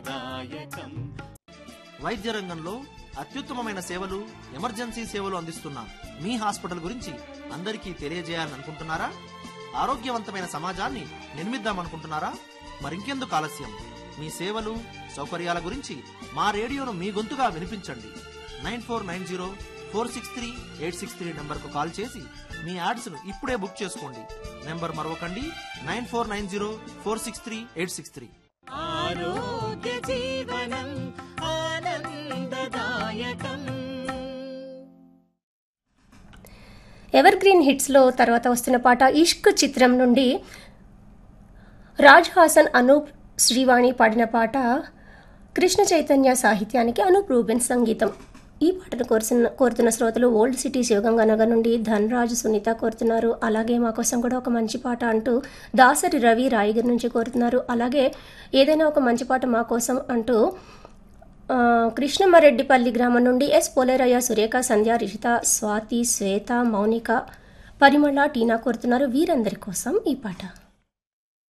దాయకం వైద్య రంగంలో అత్యుత్తమమైన సేవలు ఎమర్జెన్సీ సేవలు అందిస్తున్న మీ హాస్పిటల్ గురించి అందరికీ తెలియజేయాలని అనుకుంటున్నారా ఆరోగ్యవంతమైన సమాజాన్ని నిర్మిద్దామనుకుంటున్నారా మరింకెందుకు ఆలస్యం మీ సేవలు సౌకర్యాల గురించి మా రేడియోను మీ గొంతుగా వినిపించండి nine four nine zero four six three eight six three నెంబర్కు కాల్ చేసి మీ యాడ్స్ను ఇప్పుడే బుక్ చేసుకోండి నెంబర్ మరొకండి nine four nine zero four six three eight six three ఆరోగ్య జీవనం ఆనందదాయకం ఎవర్ గ్రీన్ హిట్స్లో తర్వాత వస్తున్న పాట ఇష్క్ చిత్రం నుండి రాజ్ హాసన్ అనూప్ శ్రీవాణి పాడిన పాట కృష్ణ చైతన్య సాహిత్యానికి అనూప్ రూబెన్ సంగీతం ఈ పాటను కోరుతున్న కోరుతున్న శ్రోతలు ఓల్డ్ సిటీ శివగంగానగర్ నుండి ధనరాజు సునీత కోరుతున్నారు అలాగే మా కోసం కూడా ఒక మంచి పాట అంటూ దాసరి రవి రాయగిరి నుంచి కోరుతున్నారు అలాగే ఏదైనా ఒక మంచి పాట మా కోసం అంటూ ఆ, కృష్ణమరెడ్డిపల్లి గ్రామం నుండి ఎస్ పోలేరయ్య సురేఖ సంధ్య రిషిత స్వాతి శ్వేత మౌనిక పరిమళ టీనా కోరుతున్నారు వీరందరి కోసం ఈ పాట